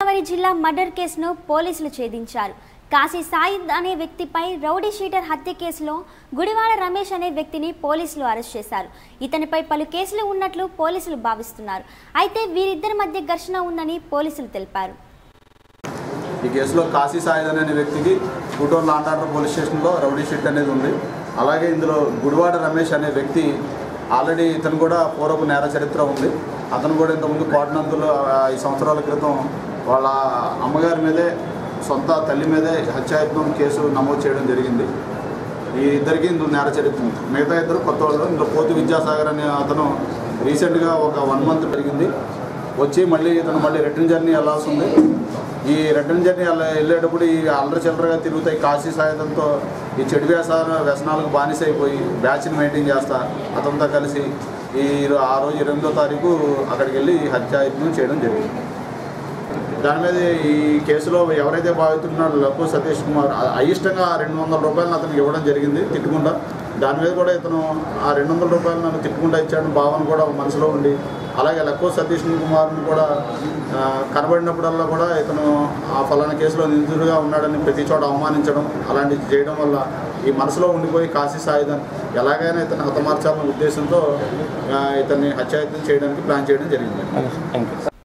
గోదావరి జిల్లా మర్డర్ కేసును పోలీసులు ఛేదించారు కాశీ సాయిద్ అనే వ్యక్తిపై రౌడీ షీటర్ హత్య కేసులో గుడివాడ రమేష్ అనే వ్యక్తిని పోలీసులు అరెస్ట్ చేశారు ఇతనిపై పలు కేసులు ఉన్నట్లు పోలీసులు భావిస్తున్నారు అయితే వీరిద్దరి మధ్య ఘర్షణ ఉందని పోలీసులు తెలిపారు ఈ కేసులో కాశీ సాయిద్ అనే వ్యక్తికి గుంటూరు లాండ్ ఆర్డర్ పోలీస్ స్టేషన్లో రౌడీ షీట్ అనేది ఉంది అలాగే ఇందులో గుడివాడ రమేష్ అనే వ్యక్తి ఆల్రెడీ ఇతను కూడా పూర్వపు నేర చరిత్ర ఉంది అతను కూడా ఇంతకుముందు కోటనందులో ఐదు సంవత్సరాల క్రితం వాళ్ళ అమ్మగారి మీదే సొంత తల్లి మీదే హత్యాయత్నం కేసు నమోదు చేయడం జరిగింది ఈ ఇద్దరికి ఇందులో నేర చరిత్ర ఉంది మిగతా ఇద్దరు కొత్త వాళ్ళు ఇందులో పోతు విద్యాసాగర్ అనే అతను రీసెంట్గా ఒక వన్ మంత్ జరిగింది వచ్చి మళ్ళీ ఇతను మళ్ళీ రిటర్న్ జర్నీ వెళ్ళాల్సి ఉంది ఈ రిటర్న్ జర్నీ అలా వెళ్ళేటప్పుడు ఈ అల్లరి చిల్లరగా తిరుగుతాయి కాశీ సాయుధంతో ఈ చెడు వ్యసన వ్యసనాలకు బానిస అయిపోయి బ్యాచ్ని మెయింటైన్ చేస్తా అతనితో కలిసి ఈ రో- ఆ రోజు ఎనిమిదో తారీఖు అక్కడికి వెళ్ళి హత్యాయత్నం చేయడం జరిగింది దాని మీద ఈ కేసులో ఎవరైతే బాధితున్నాడో లక్కు సతీష్ కుమార్ ఆ- అయిష్టంగా ఆ రెండు వందల రూపాయలను అతనికి ఇవ్వడం జరిగింది తిట్టుకుండా దాని మీద కూడా ఇతను ఆ రెండు వందల రూపాయలు నన్ను తిట్టుకుంటా ఇచ్చాడు భావన కూడా మనసులో ఉండి అలాగే లక్కు సతీష్ కుమార్ని కూడా ఆ, కనబడినప్పుడల్లా కూడా ఇతను ఆ ఫలానా కేసులో నిందితుడిగా ఉన్నాడని ప్రతి చోట అవమానించడం అలాంటివి చేయడం వల్ల ఈ మనసులో ఉండిపోయి కాశీ సాయుధం ఎలాగైనా ఇతను హతమార్చాలన్న ఉద్దేశంతో ఆ, ఇతన్ని హత్యాయత్నం చేయడానికి ప్లాన్ చేయడం జరిగింది థ్యాంక్ యూ